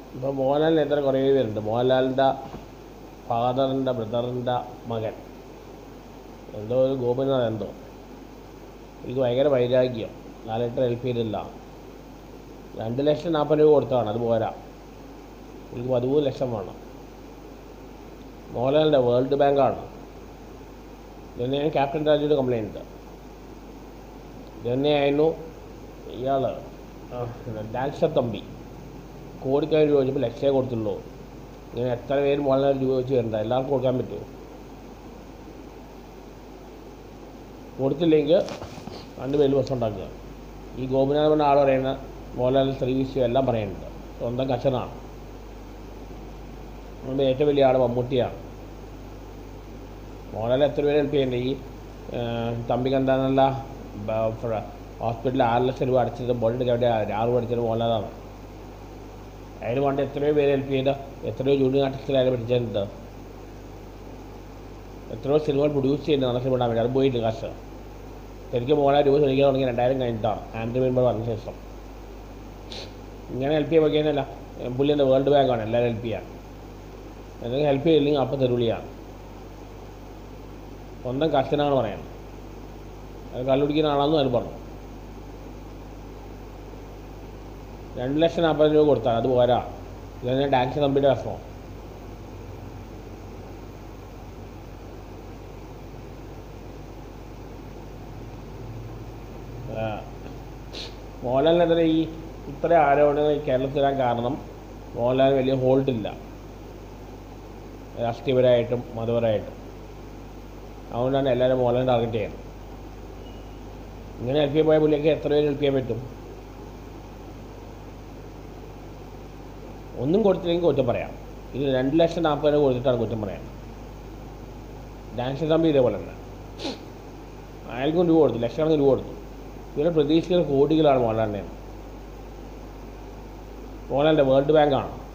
ഇപ്പോൾ മോഹൻലാലിന് എത്ര കുറേ പേരുണ്ട് മോഹൻലാലിൻ്റെ ഫാദറിൻ്റെ ബ്രദറിൻ്റെ മകൻ എന്തോ ഒരു ഗോപിനാഥ് എന്തോ എനിക്ക് ഭയങ്കര വൈരാഗ്യം നാലെട്ട് ഹെൽപ്പ് ചെയ്തില്ല രണ്ട് ലക്ഷം നാൽപ്പത് രൂപ കൊടുത്തതാണ് അത് പോരാ എനിക്ക് പതിമൂന്ന് ലക്ഷം വേണം മോഹൻലാലിൻ്റെ വേൾഡ് ബാങ്കാണ് ഇതന്നെ ഞാൻ ക്യാപ്റ്റൻ രാജുവിൻ്റെ കംപ്ലൈൻറ്റ് ഇതന്നെയായിരുന്നു ഇയാൾ ഡാൻസർ തമ്പി കോടിക്കണക്കിന് രൂപ ചോദിച്ചപ്പോൾ ലക്ഷമേ കൊടുത്തുള്ളൂ ഇങ്ങനെ എത്ര പേര് മോഹൻലാൽ രൂപ വെച്ച് വരണ്ട എല്ലാവർക്കും കൊടുക്കാൻ പറ്റുമോ കൊടുത്തില്ലെങ്കിൽ രണ്ട് പേര് ബസ് ഉണ്ടാക്കുക ഈ ഗോപിനാഥ് പറഞ്ഞ ആൾ പറയുന്ന മോഹൻലാൽ സ്ത്രീ വിഷയം എല്ലാം പറയുന്നുണ്ട് സ്വന്തം കച്ചനാണ് നമ്മുടെ ഏറ്റവും വലിയ ആൾ മമ്മൂട്ടിയാണ് മോഹൻലാൽ എത്ര പേര് ഹെൽപ്പ് ചെയ്യണ്ടേ ഈ തമ്പിക്ക് എന്താണെന്നല്ല ഹോസ്പിറ്റലിൽ ആറ് ലക്ഷം രൂപ അടച്ചത് ബോൾഡ് എവിടെ ആറ് അടിച്ചത് മോഹൻലാലാണ് അതിന് വേണ്ടി എത്രയോ പേര് ഹെൽപ്പ് ചെയ്ത് എത്രയോ ജൂനിയർ ആർട്ടിസ്റ്റിൽ അയാൾ പഠിച്ചിട്ടുണ്ട് എത്രയോ സിനിമകൾ പ്രൊഡ്യൂസ് ചെയ്യുന്ന നല്ല സിനിമ ഉണ്ടാവില്ല അത് പോയിട്ട് കാശ് ശരിക്കും മോഹൻലാൽ രൂപ ശ്രമിക്കാൻ തുടങ്ങി രണ്ടായിരം കഴിഞ്ഞിട്ടാണ് ആൻഡ്രി മെമ്പർ വന്ന ശേഷം ഇങ്ങനെ ഹെൽപ്പ് ചെയ്യാൻ പറ്റിയെന്നല്ല പുള്ളി എൻ്റെ വേൾഡ് ബാങ്കാണ് എല്ലാവരും ഹെൽപ്പ് ചെയ്യാൻ എന്തെങ്കിലും ഹെൽപ്പ് ചെയ്തില്ലെങ്കിൽ അപ്പം തെരുവിളിയാണ് സ്വന്തം കസ്റ്റനാണ് പറയുന്നത് അത് കള്ളുപിടിക്കുന്ന ആളാണെന്ന് അതിന് പറഞ്ഞു രണ്ട് ലക്ഷം നാൽപ്പത് രൂപ കൊടുത്താണ് അത് പോരാ ഇതന്നെ ഡാൻസ് തമ്പിയുടെ വിഷമം ആ. മോഹൻലാലിനെതിരെ ഈ ഇത്ര ആരോപണങ്ങൾ ഈ കേരളത്തിൽ വരാൻ കാരണം മോഹൻലാൽ വലിയ ഹോൾഡില്ല രാഷ്ട്രീയപരമായിട്ടും മതപരമായിട്ടും അതുകൊണ്ടാണ് എല്ലാവരും മോഹൻലാൽ ടാർഗറ്റ് ചെയ്യുന്നത് ഇങ്ങനെ ഹെൽപ്പ് ചെയ്യാൻ പോയ പുള്ളിയൊക്കെ എത്ര പേര് ഹെൽപ്പ് ചെയ്യാൻ പറ്റും ഒന്നും കൊടുത്തില്ലെങ്കിൽ കുറ്റം പറയാം ഇത് രണ്ട് ലക്ഷം നാൽപ്പത് രൂപ കൊടുത്തിട്ടാണ് കുറ്റം പറയാം ഡാൻസ് തമ്പി ഇതേപോലെ തന്നെ അയാൾക്കും രൂപ കൊടുത്തു ലക്ഷക്കണക്കിന് രൂപ കൊടുത്തു ഇവരെ പ്രതീക്ഷിക്കുന്ന കോടികളാണ് മോഹൻലാലിൻ്റെ മോഹൻലാലിൻ്റെ വേൾഡ് ബാങ്കാണ്